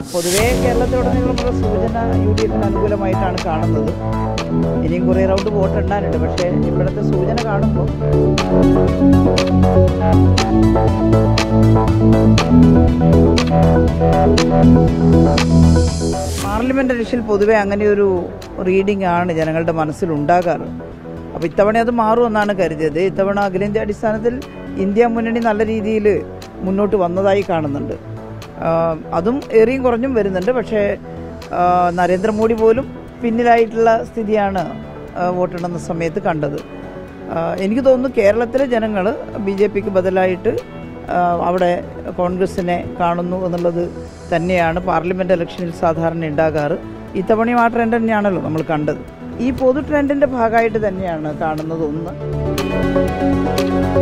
പൊതുവേ കേരളത്തിലുടനീളമുള്ള സൂചന U D എഫിന് അനുകൂലമായിട്ടാണ് കാണുന്നത് ഇനിയും കുറേ റൗണ്ട് വോട്ട് എണ്ണാനുണ്ട് പക്ഷേ ഇവിടുത്തെ സൂചന കാണുമ്പോൾ പാർലമെന്റ് ഇലക്ഷൻ പൊതുവെ അങ്ങനെയൊരു റീഡിംഗ് ആണ് ജനങ്ങളുടെ മനസ്സിൽ ഉണ്ടാകാറ് അപ്പോൾ ഇത്തവണ അത് മാറുമെന്നാണ് കരുതിയത് ഇത്തവണ അഖിലേന്ത്യാ അടിസ്ഥാനത്തിൽ ഇന്ത്യ മുന്നണി നല്ല രീതിയിൽ മുന്നോട്ട് വന്നതായി കാണുന്നുണ്ട് ആഹ് അതും ഏറിയും കുറഞ്ഞും വരുന്നുണ്ട് പക്ഷേ ആഹ് നരേന്ദ്രമോദി പോലും പിന്നിലായിട്ടുള്ള സ്ഥിതിയാണ് ആഹ് വോട്ടെണ്ണുന്ന സമയത്ത് കണ്ടത് ആഹ് എനിക്ക് തോന്നുന്നു കേരളത്തിലെ ജനങ്ങൾ ബി ജെ പിക്ക് ബദലായിട്ട് ആഹ് അവിടെ കോൺഗ്രസിനെ കാണുന്നു എന്നുള്ളത് തന്നെയാണ് പാർലമെൻറ്റ് ഇലക്ഷനിൽ സാധാരണ ഉണ്ടാകാറ് ഇത്തവണയും ആ ട്രെൻഡ് തന്നെയാണല്ലോ നമ്മൾ കണ്ടത് ഈ പൊതു ട്രെൻഡിൻ്റെ ഭാഗമായിട്ട് തന്നെയാണ് കാണുന്നത് ഒന്ന്